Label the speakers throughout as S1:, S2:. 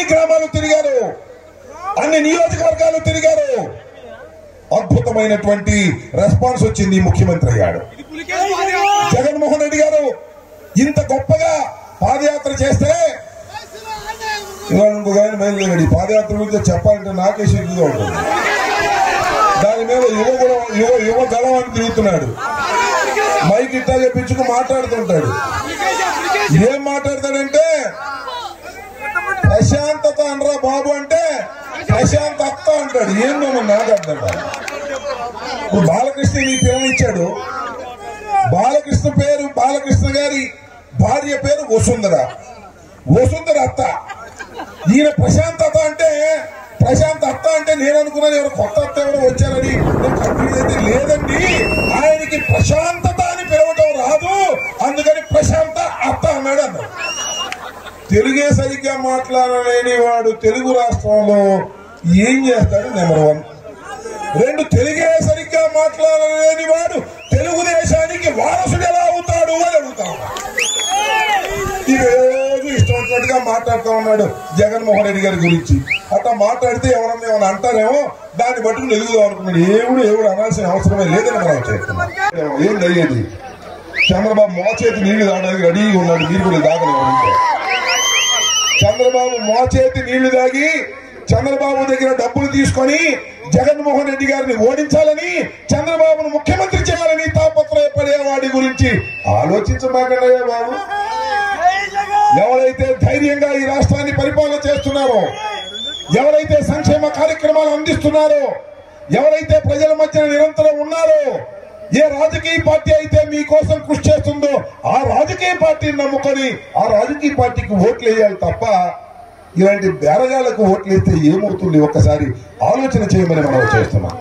S1: గ్రామాలు తిరిగారు అన్ని నియోజకవర్గాలు తిరిగారు అద్భుతమైనటువంటి రెస్పాన్స్ వచ్చింది ఈ ముఖ్యమంత్రి అయ్యాడు జగన్మోహన్ రెడ్డి గారు ఇంత గొప్పగా పాదయాత్ర చేస్తే ఇవాళ ఇంకొక ఆయన బయలుదేరాడు ఈ పాదయాత్ర గురించి చెప్పాలంటే నాకే సిగ్గుగా ఉంటుంది దాని మీద యువ గుణం యువ యువ గలం అని తిరుగుతున్నాడు మైక్ ఇట్టా చెప్పించుకు మాట్లాడుతుంటాడు ఏం మాట్లాడతాడంటే ప్రశాంతత అనరా బాబు అంటే ప్రశాంత్ అత్త అంటాడు ఏందో మరి నాకు అర్థం కాదు ఇప్పుడు బాలకృష్ణ నీ పిల్లనిచ్చాడు బాలకృష్ణ పేరు బాలకృష్ణ గారి భార్య పేరు వసుంధర వసుంధర అత్త ఈయన ప్రశాంతత అంటే ప్రశాంత్ అత్త అంటే నేను అనుకున్నాను ఎవరు కొత్త అత్త ఎవరు వచ్చారని నేను కన్ఫ్యూజ్ అయితే లేదండి ఆయనకి ప్రశాంతత అని పిలవటం రాదు అందుకని ప్రశాంత అత్త అన్నాడు అన్నాడు తెలుగే సరిగ్గా మాట్లాడలేని వాడు తెలుగు రాష్ట్రంలో ఏం చేస్తాడు నెంబర్ వన్ రెండు తెలుగే సరిగ్గా మాట్లాడలేని వాడు తెలుగుదేశానికి వారసుడు ఎలా అవుతాడు అని అడుగుతాం ఈ రోజు ఇష్టం వచ్చినట్టుగా మాట్లాడుతూ ఉన్నాడు జగన్మోహన్ రెడ్డి గారి గురించి అట్లా మాట్లాడితే ఎవరన్నా ఏమైనా అంటారేమో దాన్ని బట్టి వెలుగుదాం అనుకున్నాడు ఏవుడు ఏవుడు అనాల్సిన అవసరమే లేదని మనం చెప్తున్నాం ఏం జరిగేది చంద్రబాబు మోచేతి నీళ్లు తాగడానికి రెడీగా ఉన్నాడు మీరు కూడా తాగలేదు చంద్రబాబు మోచేతి నీళ్లు తాగి చంద్రబాబు దగ్గర డబ్బులు తీసుకొని జగన్మోహన్ రెడ్డి గారిని ఓడించాలని చంద్రబాబును ముఖ్యమంత్రి చేయాలని తాపత్రయపడే వాడి గురించి ఆలోచించబాకయ్యా బాబు ఎవరైతే ధైర్యంగా ఈ రాష్ట్రాన్ని పరిపాలన చేస్తున్నారో ఎవరైతే సంక్షేమ కార్యక్రమాలు అందిస్తున్నారో ఎవరైతే ప్రజల మధ్య నిరంతరం ఉన్నారో ఏ రాజకీయ పార్టీ అయితే మీకోసం కృషి చేస్తుందో ఆ రాజకీయ పార్టీని నమ్ముకొని ఆ రాజకీయ పార్టీకి ఓట్లు వేయాలి తప్ప ఇలాంటి బేరగాళ్లకు ఓట్లు వేస్తే ఏమవుతుంది ఒక్కసారి ఆలోచన చేయమని మనం చేస్తున్నాం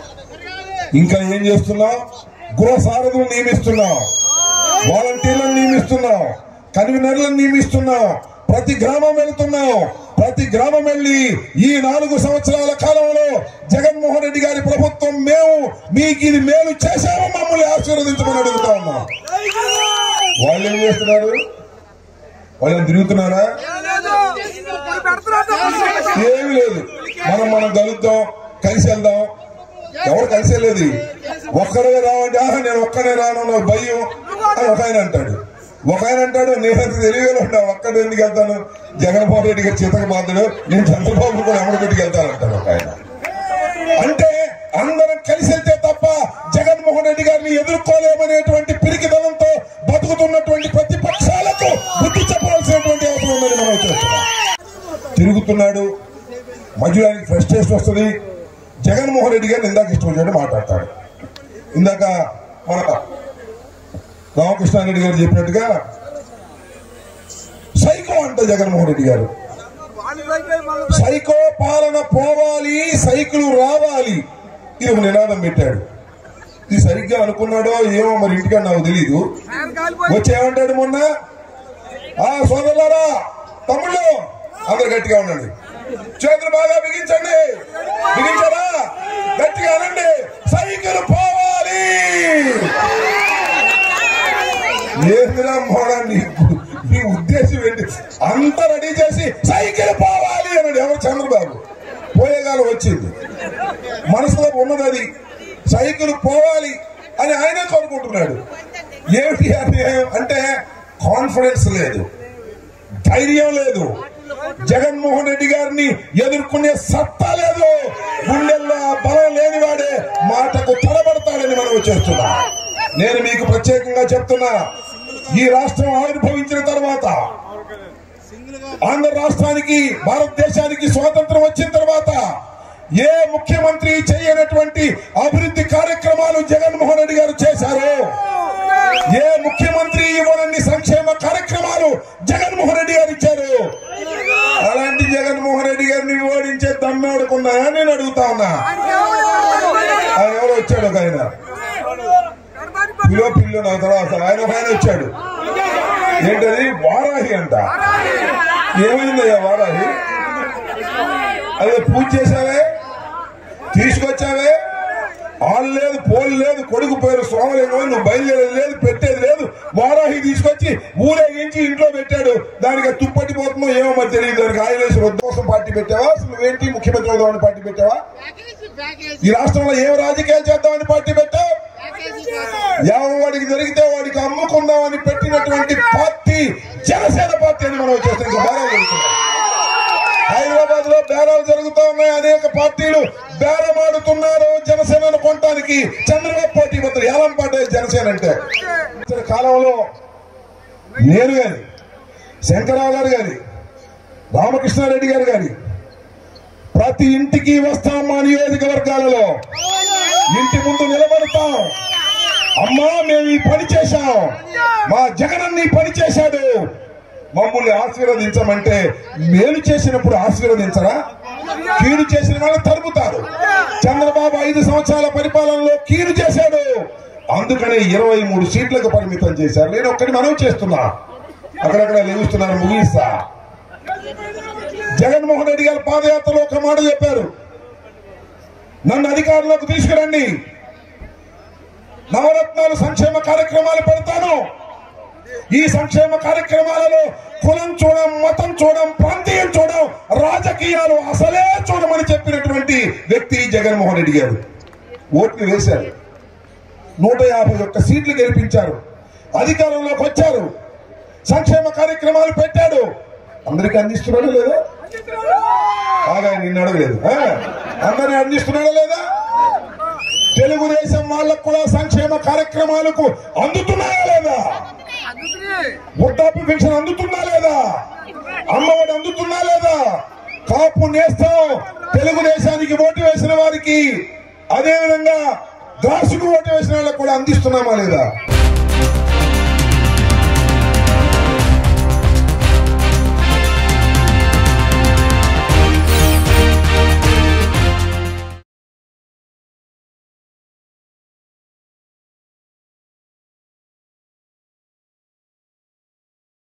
S1: ఇంకా ఏం చేస్తున్నాం గృహ సారథులు నియమిస్తున్నాం వాలంటీర్లను నియమిస్తున్నాం కన్వీనర్లను నియమిస్తున్నాం ప్రతి గ్రామం వెళ్తున్నాం ప్రతి గ్రామం వెళ్ళి ఈ నాలుగు సంవత్సరాల కాలంలో జగన్మోహన్ రెడ్డి గారి ప్రభుత్వం మేము మీకు ఇది మేలు చేశాము మమ్మల్ని ఆశీర్వదించమని అడుగుతా ఉన్నాం వాళ్ళు ఏం చేస్తున్నారు వాళ్ళు తిరుగుతున్నారా ఏమీ లేదు మనం మనం కలుద్దాం కలిసి వెళ్దాం ఎవరు కలిసి వెళ్ళేది ఒక్కడే రావంటే ఆహా నేను ఒక్కనే రాను నాకు భయం అని ఒక ఆయన అంటాడు ఒక ఆయన అంటాడు నేను అంత తెలివిగా ఉంటా ఒక్కడే ఎందుకు వెళ్తాను జగన్మోహన్ రెడ్డి గారి చేతక బాధడు నేను చంద్రబాబు కూడా అమరపెట్టుకు వెళ్తాను అంటాడు ఒక ఆయన అంటే అందరం కలిసి వెళ్తే తప్ప జగన్మోహన్ రెడ్డి గారిని ఎదుర్కోలేమనేటువంటి పిరికిదనంతో బతుకుతున్నటువంటి ప్రతిపక్షాలకు బుద్ధి చెప్పాల్సినటువంటి అవసరం ఉందని మనం చూస్తున్నాం తిరుగుతున్నాడు మధ్యలో ఆయనకి ఫ్రస్ట్రేషన్ వస్తుంది జగన్మోహన్ రెడ్డి గారిని ఇందాక ఇష్టం వచ్చినట్టు మాట్లాడతాడు ఇందాక మన రామకృష్ణారెడ్డి గారు చెప్పినట్టుగా సైకో అంట జగన్మోహన్ రెడ్డి గారు సైకో పాలన పోవాలి సైకిల్ రావాలి ఇది ఒక నినాదం పెట్టాడు ఇది సరిగ్గా అనుకున్నాడో ఏమో మరి ఇంటికా నాకు తెలీదు వచ్చి ఏమంటాడు మొన్న ఆ సోదరులారా తమ్ముళ్ళు అందరు గట్టిగా ఉండండి చేతులు బాగా బిగించండి బిగించారా గట్టిగా అనండి సైకిల్ పోవాలి ఏందిరా మోడా నీ నీ ఉద్దేశం ఏంటి అంత రెడీ చేసి సైకిల్ పోవాలి అన్నాడు ఎవరు చంద్రబాబు పోయేగాలం వచ్చింది మనసులో ఉన్నది అది సైకిల్ పోవాలి అని ఆయనే కోరుకుంటున్నాడు ఏమిటి అని అంటే కాన్ఫిడెన్స్ లేదు ధైర్యం లేదు జగన్మోహన్ రెడ్డి గారిని ఎదుర్కొనే సత్తా లేదు గుండెల్లో ఆ బలం లేనివాడే మాటకు తడబడతాడని మనం చేస్తున్నా నేను మీకు ప్రత్యేకంగా చెప్తున్నా ఈ రాష్ట్రం ఆవిర్భవించిన తర్వాత ఆంధ్ర రాష్ట్రానికి భారతదేశానికి స్వాతంత్రం వచ్చిన తర్వాత ఏ ముఖ్యమంత్రి చేయనటువంటి అభివృద్ధి కార్యక్రమాలు జగన్మోహన్ రెడ్డి గారు చేశారు ఏ ముఖ్యమంత్రి ఇవ్వనన్ని సంక్షేమ కార్యక్రమాలు జగన్మోహన్ రెడ్డి గారు ఇచ్చారు అలాంటి జగన్మోహన్ రెడ్డి గారిని ఓడించే దమ్మాడుకున్నాయా నేను అడుగుతా ఉన్నా ఆయన ఎవరు వచ్చాడు ఒక ఆయన పిలో పిల్లు నా తర్వాత ఆయన ఒక ఆయన వచ్చాడు ఏంటది వారాహి అంట ఏమైందయ్యా వారాహి అదే పూజ చేశావే తీసుకొచ్చావే ఆళ్ళు లేదు పోలు లేదు కొడుకు పేరు సోమలింగం నువ్వు బయలుదేరేది లేదు పెట్టేది లేదు వారాహి తీసుకొచ్చి ఊరేగించి ఇంట్లో పెట్టాడు దానికి తుప్పటి పోతుందో ఏమో మరి తెలియదు దానికి ఆయులేసి రొద్దు కోసం పార్టీ పెట్టావా అసలు నువ్వేంటి ముఖ్యమంత్రి అవుదామని పార్టీ పెట్టావా
S2: ప్యాకేజీ ప్యాకేజీ
S1: ఈ రాష్ట్రంలో ఏం రాజకీయాలు చేద్దామని పార్టీ పెట్టావు
S2: ప్యాకేజీ కోసం
S1: ఎవరికి దొరికితే వాడికి అమ్ముకుందామని పెట్టినటువంటి పార్టీ జనసేన పార్టీ అని మనం వచ్చేస్తాం ఇంకా బేరాలు జరుగుతున్నాయి హైదరాబాద్ లో బేరాలు జరుగుతూ ఉన్నాయి అనేక పార్టీలు బేరమాడుతున్నారు జనసేనను కొనడానికి చంద్రబాబు పోటీ పడుతుంది ఏలం పాట జనసేన అంటే ఇతర కాలంలో నేను గాని శంకరరావు గారు గాని రామకృష్ణారెడ్డి గారు గాని ప్రతి ఇంటికి వస్తాం మా నియోజకవర్గాలలో ఇంటి ముందు నిలబడతాం అమ్మా మేము ఈ పని చేశాం మా జగనన్న ఈ పని చేశాడు మమ్మల్ని ఆశీర్వదించమంటే మేలు చేసినప్పుడు ఆశీర్వదించరా కీడు చేసిన వాళ్ళు తరుముతారు చంద్రబాబు ఐదు సంవత్సరాల పరిపాలనలో కీడు చేశాడు అందుకనే ఇరవై మూడు సీట్లకు పరిమితం చేశారు నేను ఒక్కటి మనం చేస్తున్నా అక్కడక్కడ లెగుస్తున్నారు ముగిస్తా జగన్మోహన్ రెడ్డి గారు పాదయాత్రలో ఒక మాట చెప్పారు నన్ను అధికారంలోకి తీసుకురండి నవరత్నాలు సంక్షేమ కార్యక్రమాలు పెడతాను ఈ సంక్షేమ కార్యక్రమాలలో కులం చూడం మతం చూడం ప్రాంతీయం చూడం రాజకీయాలు అసలే చూడమని చెప్పినటువంటి వ్యక్తి జగన్మోహన్ రెడ్డి గారు ఓట్లు వేశారు నూట యాభై ఒక్క సీట్లు గెలిపించారు అధికారంలోకి వచ్చారు సంక్షేమ కార్యక్రమాలు పెట్టాడు అందరికీ అందిస్తున్నాడు లేదా బాగా నిన్ను అడగలేదు ఆ? అందరినీ అందిస్తున్నాడా లేదా తెలుగుదేశం వాళ్ళకు కూడా సంక్షేమ కార్యక్రమాలకు అందుతున్నాయా లేదా వృద్ధాప్య పెన్షన్ అందుతుందా లేదా అమ్మఒడి అందుతుందా లేదా కాపు నేస్తాం తెలుగుదేశానికి ఓటు వేసిన వారికి అదే విధంగా దాసుకు ఓటు వేసిన వాళ్ళకు కూడా అందిస్తున్నామా లేదా